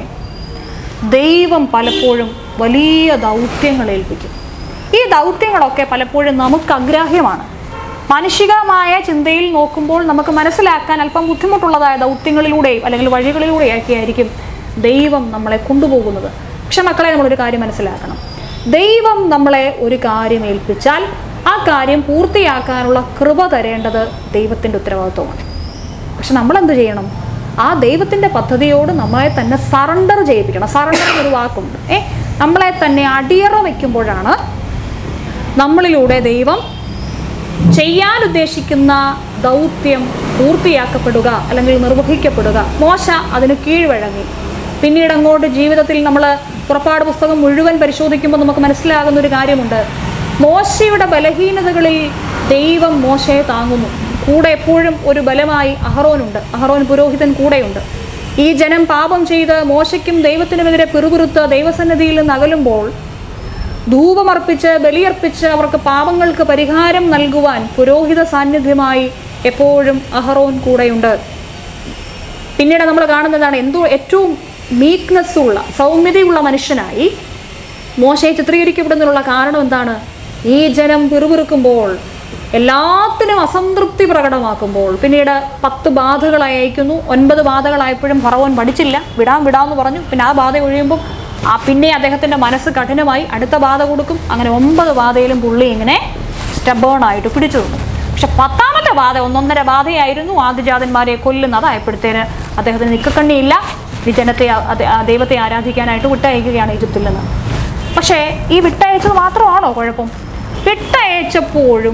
ദൈവം പലപ്പോഴും വലിയ ദൗത്യങ്ങൾ ഏൽപ്പിക്കും ഈ ദൗത്യങ്ങളൊക്കെ പലപ്പോഴും നമുക്ക് അഗ്രാഹ്യമാണ് മാനുഷികമായ ചിന്തയിൽ നോക്കുമ്പോൾ നമുക്ക് മനസ്സിലാക്കാൻ അല്പം ബുദ്ധിമുട്ടുള്ളതായ ദൗത്യങ്ങളിലൂടെയും അല്ലെങ്കിൽ വഴികളിലൂടെയൊക്കെ ആയിരിക്കും ദൈവം നമ്മളെ കൊണ്ടുപോകുന്നത് പക്ഷെ മക്കളെ നമ്മളൊരു കാര്യം മനസ്സിലാക്കണം ദൈവം നമ്മളെ ഒരു കാര്യം ഏൽപ്പിച്ചാൽ ആ കാര്യം പൂർത്തിയാക്കാനുള്ള കൃപ തരേണ്ടത് ദൈവത്തിൻ്റെ ഉത്തരവാദിത്വമാണ് പക്ഷെ നമ്മൾ എന്ത് ചെയ്യണം ആ ദൈവത്തിൻ്റെ പദ്ധതിയോട് നമ്മളെ തന്നെ സറണ്ടർ ചെയ്യിപ്പിക്കണം സറണ്ടർ എന്നൊരു വാക്കുണ്ട് ഏ നമ്മളെ തന്നെ അടിയറ വയ്ക്കുമ്പോഴാണ് നമ്മളിലൂടെ ദൈവം ചെയ്യാൻ ഉദ്ദേശിക്കുന്ന ദൗത്യം പൂർത്തിയാക്കപ്പെടുക അല്ലെങ്കിൽ നിർവഹിക്കപ്പെടുക മോശ അതിന് കീഴ്വഴങ്ങി പിന്നീട് അങ്ങോട്ട് ജീവിതത്തിൽ നമ്മൾ പുറപ്പാട് പുസ്തകം മുഴുവൻ പരിശോധിക്കുമ്പോൾ നമുക്ക് മനസ്സിലാകുന്ന ഒരു കാര്യമുണ്ട് മോശയുടെ ബലഹീനതകളിൽ ദൈവം മോശയെ താങ്ങുന്നു കൂടെ എപ്പോഴും ഒരു ബലമായി അഹറോനുണ്ട് അഹറോൻ പുരോഹിതൻ കൂടെയുണ്ട് ഈ ജനം പാപം ചെയ്ത് മോശയ്ക്കും ദൈവത്തിനുമെതിരെ പിറുപിറുത്ത് ദൈവസന്നിധിയിൽ നിന്ന് അകലുമ്പോൾ ധൂപമർപ്പിച്ച് ബലിയർപ്പിച്ച് അവർക്ക് പാപങ്ങൾക്ക് പരിഹാരം നൽകുവാൻ പുരോഹിത സാന്നിധ്യമായി എപ്പോഴും അഹറോൻ കൂടെയുണ്ട് പിന്നീട് നമ്മൾ കാണുന്നതാണ് എന്തോ ഏറ്റവും മീക്നെസ് ഉള്ള സൗമ്യതയുള്ള മനുഷ്യനായി മോശയെ ചിത്രീകരിക്കപ്പെടുന്നതിനുള്ള കാരണം എന്താണ് ഈ ജനം പിറുപിറുക്കുമ്പോൾ എല്ലാത്തിനും അസംതൃപ്തി പ്രകടമാക്കുമ്പോൾ പിന്നീട് പത്ത് ബാധകൾ അയക്കുന്നു ഒൻപത് ബാധകളായപ്പോഴും ഫറവോൻ പഠിച്ചില്ല വിടാം വിടാമെന്ന് പറഞ്ഞു പിന്നെ ആ ബാധ ഒഴിയുമ്പോൾ ആ പിന്നെ അദ്ദേഹത്തിൻ്റെ മനസ്സ് കഠിനമായി അടുത്ത ബാധ കൊടുക്കും അങ്ങനെ ഒമ്പത് ബാധയിലും പുള്ളി ഇങ്ങനെ സ്റ്റബേൺ ആയിട്ട് പിടിച്ചു നിന്നു പക്ഷെ പത്താമത്തെ ബാധ ഒന്നൊന്നര ബാധയായിരുന്നു ആദിജാതന്മാരെ കൊല്ലുന്നത് ആയപ്പോഴത്തേന് അദ്ദേഹത്തിന് നിക്കക്കണ്ണിയില്ല ഈ ജനത്തെ ആ- അത് ആ ദൈവത്തെ ആരാധിക്കാനായിട്ട് വിട്ടയക്കുകയാണ് ഈജിപ്തിൽ നിന്ന് പക്ഷേ ഈ വിട്ടയച്ചത് മാത്രമാണോ കുഴപ്പം വിട്ടയച്ചപ്പോഴും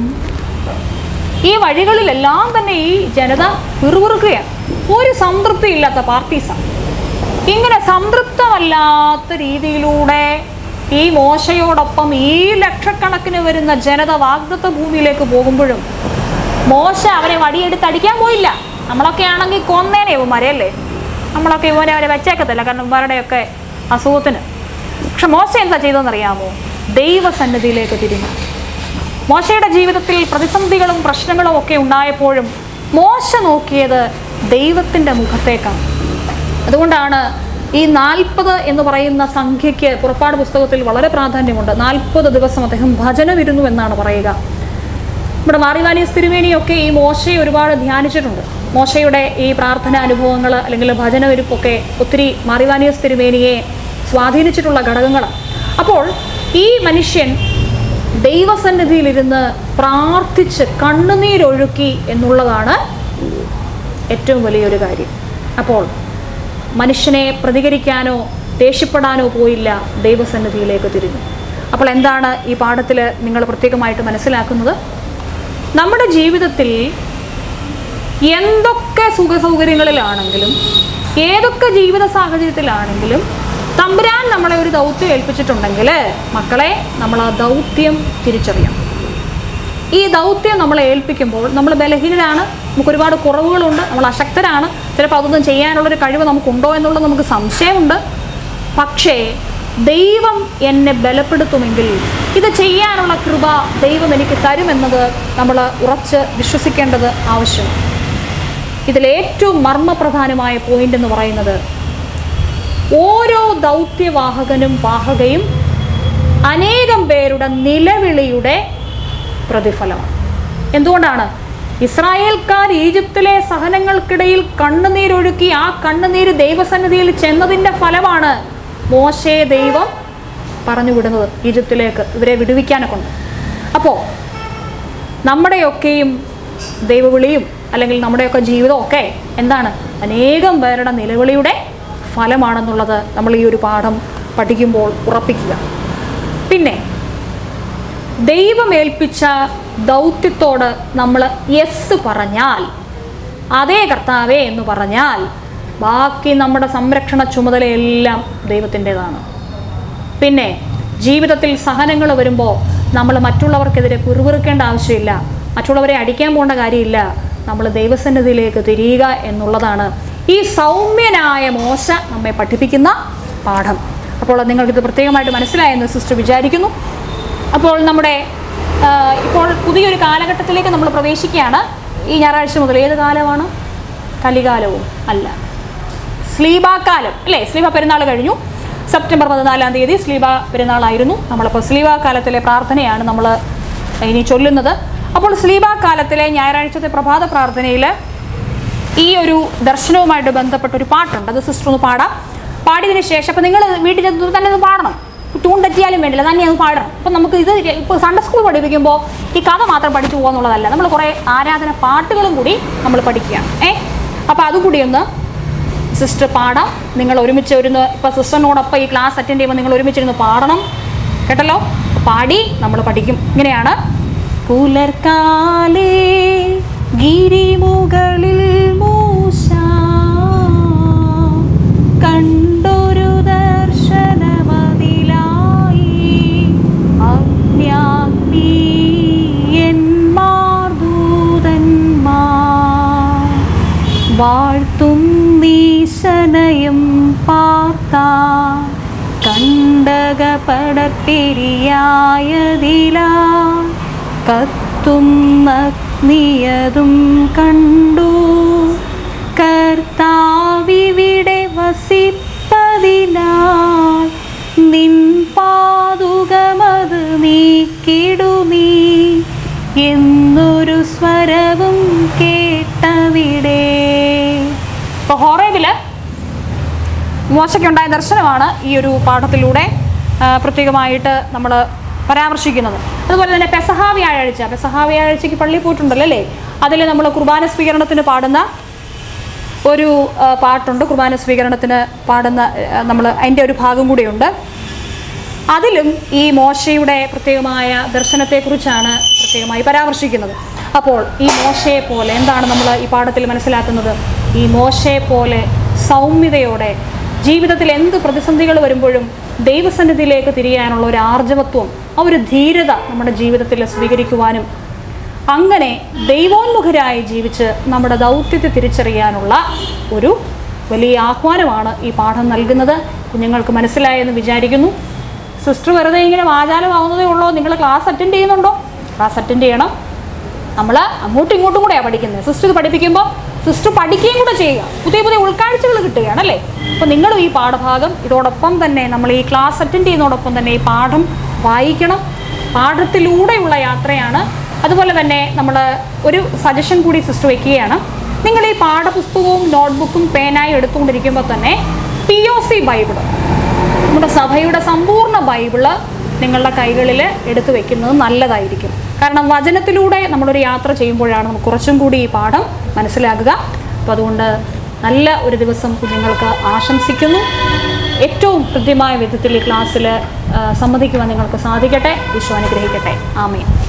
ഈ വഴികളിലെല്ലാം തന്നെ ഈ ജനത പിറുപിറുക്കുകയാണ് ഒരു സംതൃപ്തി ഇല്ലാത്ത പാർട്ടീസാണ് ഇങ്ങനെ സംതൃപ്തമല്ലാത്ത രീതിയിലൂടെ ഈ മോശയോടൊപ്പം ഈ ലക്ഷക്കണക്കിന് വരുന്ന ജനത വാഗ്ദത്ത ഭൂമിയിലേക്ക് പോകുമ്പോഴും മോശ അവരെ വടിയെടുത്ത് അടിക്കാൻ പോയില്ല നമ്മളൊക്കെ ആണെങ്കിൽ കൊന്നേനെ ഇവന്മാരെ അല്ലേ നമ്മളൊക്കെ ഇവനെ അവരെ വെച്ചേക്കത്തില്ല കാരണം ഇവരുടെയൊക്കെ അസുഖത്തിന് പക്ഷെ മോശ എന്താ ചെയ്തതെന്നറിയാമോ ദൈവസന്നിധിയിലേക്ക് തിരിഞ്ഞു മോശയുടെ ജീവിതത്തിൽ പ്രതിസന്ധികളും പ്രശ്നങ്ങളും ഒക്കെ ഉണ്ടായപ്പോഴും മോശ നോക്കിയത് ദൈവത്തിൻ്റെ മുഖത്തേക്കാണ് അതുകൊണ്ടാണ് ഈ നാൽപ്പത് എന്ന് പറയുന്ന സംഖ്യയ്ക്ക് പുറപ്പാട് പുസ്തകത്തിൽ വളരെ പ്രാധാന്യമുണ്ട് നാൽപ്പത് ദിവസം അദ്ദേഹം ഭജനമിരുന്നു എന്നാണ് പറയുക നമ്മുടെ മാറിവാനിയസ് തിരുമേനിയൊക്കെ ഈ മോശയെ ഒരുപാട് ധ്യാനിച്ചിട്ടുണ്ട് മോശയുടെ ഈ പ്രാർത്ഥന അനുഭവങ്ങൾ അല്ലെങ്കിൽ ഭജനവിരുപ്പൊക്കെ ഒത്തിരി മാറിവാനിയസ് തിരുമേനിയെ സ്വാധീനിച്ചിട്ടുള്ള ഘടകങ്ങളാണ് അപ്പോൾ ഈ മനുഷ്യൻ ദൈവസന്നിധിയിലിരുന്ന് പ്രാർത്ഥിച്ച് കണ്ണുനീരൊഴുക്കി എന്നുള്ളതാണ് ഏറ്റവും വലിയൊരു കാര്യം അപ്പോൾ മനുഷ്യനെ പ്രതികരിക്കാനോ ദേഷ്യപ്പെടാനോ പോയില്ല ദൈവസന്നിധിയിലേക്ക് തിരിഞ്ഞു അപ്പോൾ എന്താണ് ഈ പാഠത്തിൽ നിങ്ങൾ പ്രത്യേകമായിട്ട് മനസ്സിലാക്കുന്നത് നമ്മുടെ ജീവിതത്തിൽ എന്തൊക്കെ സുഖ സൗകര്യങ്ങളിലാണെങ്കിലും ഏതൊക്കെ ജീവിത സാഹചര്യത്തിലാണെങ്കിലും തമ്പുരാൻ നമ്മളെ ഒരു ദൗത്യം ഏൽപ്പിച്ചിട്ടുണ്ടെങ്കിൽ മക്കളെ നമ്മൾ ആ ദൗത്യം തിരിച്ചറിയണം ഈ ദൗത്യം നമ്മളെ ഏൽപ്പിക്കുമ്പോൾ നമ്മൾ ബലഹീനരാണ് നമുക്ക് ഒരുപാട് കുറവുകളുണ്ട് നമ്മൾ അശക്തരാണ് ചിലപ്പോൾ അതൊന്നും ചെയ്യാനുള്ളൊരു കഴിവ് നമുക്കുണ്ടോ എന്നുള്ളത് നമുക്ക് സംശയമുണ്ട് പക്ഷേ ദൈവം എന്നെ ബലപ്പെടുത്തുമെങ്കിൽ ഇത് ചെയ്യാനുള്ള കൃപ ദൈവം എനിക്ക് തരുമെന്നത് നമ്മൾ ഉറച്ച് വിശ്വസിക്കേണ്ടത് ആവശ്യം ഇതിലേറ്റവും മർമ്മപ്രധാനമായ പോയിന്റ് എന്ന് പറയുന്നത് ഓരോ ദൗത്യവാഹകനും വാഹകയും അനേകം പേരുടെ നിലവിളിയുടെ പ്രതിഫലമാണ് എന്തുകൊണ്ടാണ് ഇസ്രായേൽക്കാർ ഈജിപ്തിലെ സഹനങ്ങൾക്കിടയിൽ കണ്ണുനീരൊഴുക്കി ആ കണ്ണുനീര് ദൈവസന്നിധിയിൽ ചെന്നതിൻ്റെ ഫലമാണ് മോശയെ ദൈവം പറഞ്ഞു വിടുന്നത് ഈജിപ്തിലേക്ക് ഇവരെ വിടുവിക്കാനെ കൊണ്ട് അപ്പോൾ നമ്മുടെയൊക്കെയും ദൈവവിളിയും അല്ലെങ്കിൽ നമ്മുടെയൊക്കെ ജീവിതമൊക്കെ എന്താണ് അനേകം പേരുടെ നിലവിളിയുടെ ഫലമാണെന്നുള്ളത് നമ്മൾ ഈ ഒരു പാഠം പഠിക്കുമ്പോൾ ഉറപ്പിക്കുക പിന്നെ ദൈവം ഏൽപ്പിച്ച ദൗത്യത്തോട് നമ്മൾ യെസ് പറഞ്ഞാൽ അതേ കർത്താവേ എന്ന് പറഞ്ഞാൽ ബാക്കി നമ്മുടെ സംരക്ഷണ ചുമതലയെല്ലാം ദൈവത്തിൻ്റെതാണ് പിന്നെ ജീവിതത്തിൽ സഹനങ്ങൾ വരുമ്പോൾ നമ്മൾ മറ്റുള്ളവർക്കെതിരെ പിറുപിറുക്കേണ്ട ആവശ്യമില്ല മറ്റുള്ളവരെ അടിക്കാൻ പോകേണ്ട കാര്യമില്ല നമ്മൾ ദൈവസന്നിധിയിലേക്ക് തിരിയുക എന്നുള്ളതാണ് ഈ സൗമ്യനായ മോശ നമ്മെ പഠിപ്പിക്കുന്ന പാഠം അപ്പോൾ നിങ്ങൾക്കിത് പ്രത്യേകമായിട്ട് മനസ്സിലായെന്ന് സിസ്റ്റർ വിചാരിക്കുന്നു അപ്പോൾ നമ്മുടെ ആ, ഇപ്പോൾ പുതിയൊരു കാലഘട്ടത്തിലേക്ക് നമ്മൾ പ്രവേശിക്കുകയാണ് ഈ ഞായറാഴ്ച മുതൽ ഏത് കാലമാണ് കലികാലവും അല്ല സ്ലീബാക്കാലം അല്ലേ സ്ലീബ പെരുന്നാൾ കഴിഞ്ഞു സെപ്റ്റംബർ പതിനാലാം തീയതി സ്ലീബ പെരുന്നാളായിരുന്നു നമ്മളപ്പോൾ സ്ലീബ കാലത്തിലെ പ്രാർത്ഥനയാണ് നമ്മൾ ഇനി ചൊല്ലുന്നത് അപ്പോൾ സ്ലീബ കാലത്തിലെ ഞായറാഴ്ചത്തെ പ്രഭാത പ്രാർത്ഥനയിൽ ഈ ഒരു ദർശനവുമായിട്ട് ബന്ധപ്പെട്ട ഒരു പാട്ടുണ്ട് അത് സിസ്റ്റർ ഒന്ന് പാടാം പാടിയതിന് ശേഷം അപ്പം നിങ്ങൾ വീട്ടിൽ ചെന്ന് തന്നെ അത് പാടണം ട്യൂൺ തെറ്റിയാലും വേണ്ടില്ല തന്നെ അത് പാടണം അപ്പം നമുക്ക് ഇത് ഇപ്പോൾ സൺഡേ സ്കൂൾ പഠിപ്പിക്കുമ്പോൾ ഈ കഥ മാത്രം പഠിച്ചു പോകുന്നുള്ളതല്ല നമ്മൾ കുറേ ആരാധന പാട്ടുകളും കൂടി നമ്മൾ പഠിക്കുകയാണ് ഏ അപ്പോൾ അതുകൂടി ഒന്ന് സിസ്റ്റർ പാടാം നിങ്ങൾ ഒരുമിച്ച് ഇരുന്ന് ഇപ്പോൾ സിസ്റ്ററിനോടൊപ്പം ഈ ക്ലാസ് അറ്റൻഡ് ചെയ്യുമ്പോൾ നിങ്ങൾ ഒരുമിച്ചിരുന്ന് പാടണം കേട്ടല്ലോ പാടി നമ്മൾ പഠിക്കും ഇങ്ങനെയാണ് പുലർക്കാലേ ഗിരിമുകളിൽ മൂശ കണ്ടൊരു ദർശനമതിലായി അജ്ഞാഗ്നി എന്മാർദൂതന്മാർ വാഴ്ത്തും വീശനയും പാർത്ത കണ്ടകപടപ്പെരിയായതിലാ കത്തും അഗ്നിയതും കണ്ടു കർത്താവിവിടെ വസിപ്പതിനാൽ നിൻ പാതുകമത് നീക്കിടുമീ എന്നു മോശയ്ക്കുണ്ടായ ദർശനമാണ് ഈ ഒരു പാഠത്തിലൂടെ ആ, പ്രത്യേകമായിട്ട് നമ്മൾ പരാമർശിക്കുന്നത് അതുപോലെ തന്നെ പെസഹ വ്യാഴാഴ്ച പെസഹ വ്യാഴാഴ്ചയ്ക്ക് പള്ളിയിൽ പോയിട്ടുണ്ടല്ലോ അല്ലേ അതിൽ നമ്മൾ കുർബാന സ്വീകരണത്തിന് പാടുന്ന ഒരു ആ, പാട്ടുണ്ട് കുർബാന സ്വീകരണത്തിന് പാടുന്ന നമ്മൾ അതിൻ്റെ ഒരു ഭാഗം കൂടിയുണ്ട് അതിലും ഈ മോശയുടെ പ്രത്യേകമായ ദർശനത്തെക്കുറിച്ചാണ് പ്രത്യേകമായി പരാമർശിക്കുന്നത് അപ്പോൾ ഈ മോശയെ പോലെ എന്താണ് നമ്മൾ ഈ പാഠത്തിൽ മനസ്സിലാക്കുന്നത് ഈ മോശയെ പോലെ സൗമ്യതയോടെ ജീവിതത്തിൽ എന്ത് പ്രതിസന്ധികൾ വരുമ്പോഴും ദൈവസന്നിധിയിലേക്ക് തിരിയാനുള്ള ഒരു ആർജവത്വം ആ ഒരു ധീരത നമ്മുടെ ജീവിതത്തിൽ സ്വീകരിക്കുവാനും അങ്ങനെ ദൈവോന്മുഖരായി ജീവിച്ച് നമ്മുടെ ദൗത്യത്തെ തിരിച്ചറിയാനുള്ള ഒരു വലിയ ആഹ്വാനമാണ് ഈ പാഠം നൽകുന്നത് കുഞ്ഞുങ്ങൾക്ക് മനസ്സിലായെന്ന് വിചാരിക്കുന്നു സിസ്റ്റർ വെറുതെ ഇങ്ങനെ വാചാലമാവുന്നതേ ഉള്ളൂ നിങ്ങൾ ക്ലാസ് അറ്റൻഡ് ചെയ്യുന്നുണ്ടോ ക്ലാസ് അറ്റൻഡ് ചെയ്യണം നമ്മൾ അങ്ങോട്ടും ഇങ്ങോട്ടും കൂടെയാണ് പഠിക്കുന്നത് സിസ്റ്റർ ഇത് പഠിപ്പിക്കുമ്പോൾ സിസ്റ്റർ പഠിക്കുകയും കൂടെ ചെയ്യുക പുതിയ പുതിയ ഉൾക്കാഴ്ചകൾ കിട്ടുകയാണ് അല്ലേ അപ്പോൾ നിങ്ങളും ഈ പാഠഭാഗം ഇതോടൊപ്പം തന്നെ നമ്മൾ ഈ ക്ലാസ് അറ്റൻഡ് ചെയ്യുന്നതോടൊപ്പം തന്നെ ഈ പാഠം വായിക്കണം പാഠത്തിലൂടെയുള്ള യാത്രയാണ് അതുപോലെ തന്നെ നമ്മൾ ഒരു സജഷൻ കൂടി സിസ്റ്റർ വയ്ക്കുകയാണ് നിങ്ങൾ ഈ പാഠപുസ്തകവും നോട്ട്ബുക്കും പേനായി എടുത്തുകൊണ്ടിരിക്കുമ്പോൾ തന്നെ പി ഒ സി ബൈബിൾ നമ്മുടെ സഭയുടെ സമ്പൂർണ്ണ ബൈബിള് നിങ്ങളുടെ കൈകളിൽ എടുത്തു വെക്കുന്നത് നല്ലതായിരിക്കും കാരണം വചനത്തിലൂടെ നമ്മളൊരു യാത്ര ചെയ്യുമ്പോഴാണ് നമുക്ക് കുറച്ചും കൂടി ഈ പാഠം മനസ്സിലാകുക അപ്പോൾ അതുകൊണ്ട് നല്ല ഒരു ദിവസം കുഞ്ഞുങ്ങൾക്ക് ആശംസിക്കുന്നു ഏറ്റവും കൃത്യമായ വിധത്തിൽ ഈ ക്ലാസ്സിൽ സംബന്ധിക്കുവാൻ നിങ്ങൾക്ക് സാധിക്കട്ടെ വിശ്വ അനുഗ്രഹിക്കട്ടെ ആമേ